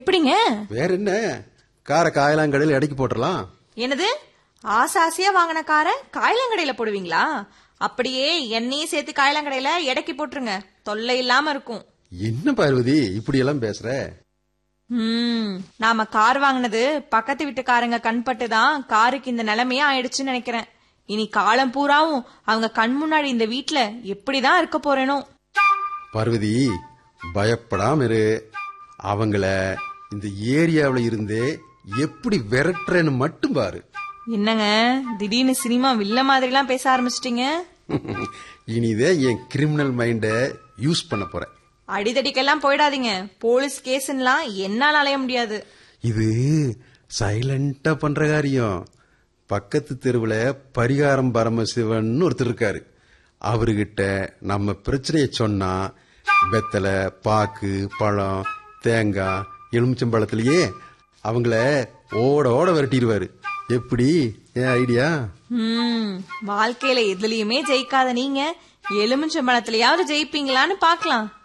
எப்படிங்க வேற என்ன காரை காயலாங்கடையில் எடைக்கு போட்டுடலாம் என்னது ஆசை ஆசையா வாங்கின காரை காயலங்கடையில போடுவீங்களா அப்படியே எண்ணெயும் சேர்த்து காயலங்கடையில எடைக்கு போட்டுருங்க தொல்லை இல்லாம இருக்கும் என்ன பார்வதி இப்படி எல்லாம் பேசுற ம் நாம கார் வாங்கினது பக்கத்து வீட்டுக்காரங்க கண்பட்டு தான் காருக்கு இந்த நிலைமையா ஆயிடுச்சுன்னு நினைக்கிறேன் இனி காலம் பூராவும் அவங்க கண் முன்னாடி இந்த வீட்ல எப்படிதான் இருக்க போறேனோ பார்வதி பயப்படாம இரு அவங்கள இந்த ஏரியாவுல இருந்தே எப்படி விரட்டுறேன்னு மட்டும் பாரு என்னங்க திடீர்னு சினிமா வில்ல மாதிரிலாம் பேச ஆரம்பிச்சிட்டீங்க இனிதே என் கிரிமினல் மைண்ட யூஸ் பண்ண போறேன் அடிதடிக்கெல்லாம் போயிடாதீங்க போலீஸ் கேஸ்லாம் என்னால அலைய முடியாது இது சைலண்டா பண்ற காரியம் பக்கத்து தெருவுல பரிகாரம் பரமசிவன் ஒருத்தர் இருக்காரு அவர்கிட்ட நம்ம பிரச்சனைய சொன்னா வெத்தலை பாக்கு பழம் தேங்காய் எலுமிச்சம்பழத்திலேயே அவங்கள ஓட ஓட விரட்டிடுவாரு எப்படி என் ஐடியா ம் வாழ்க்கையில எதுலயுமே ஜெயிக்காத நீங்க எலுமிச்சம்பழத்திலயாவது ஜெயிப்பீங்களான்னு பாக்கலாம்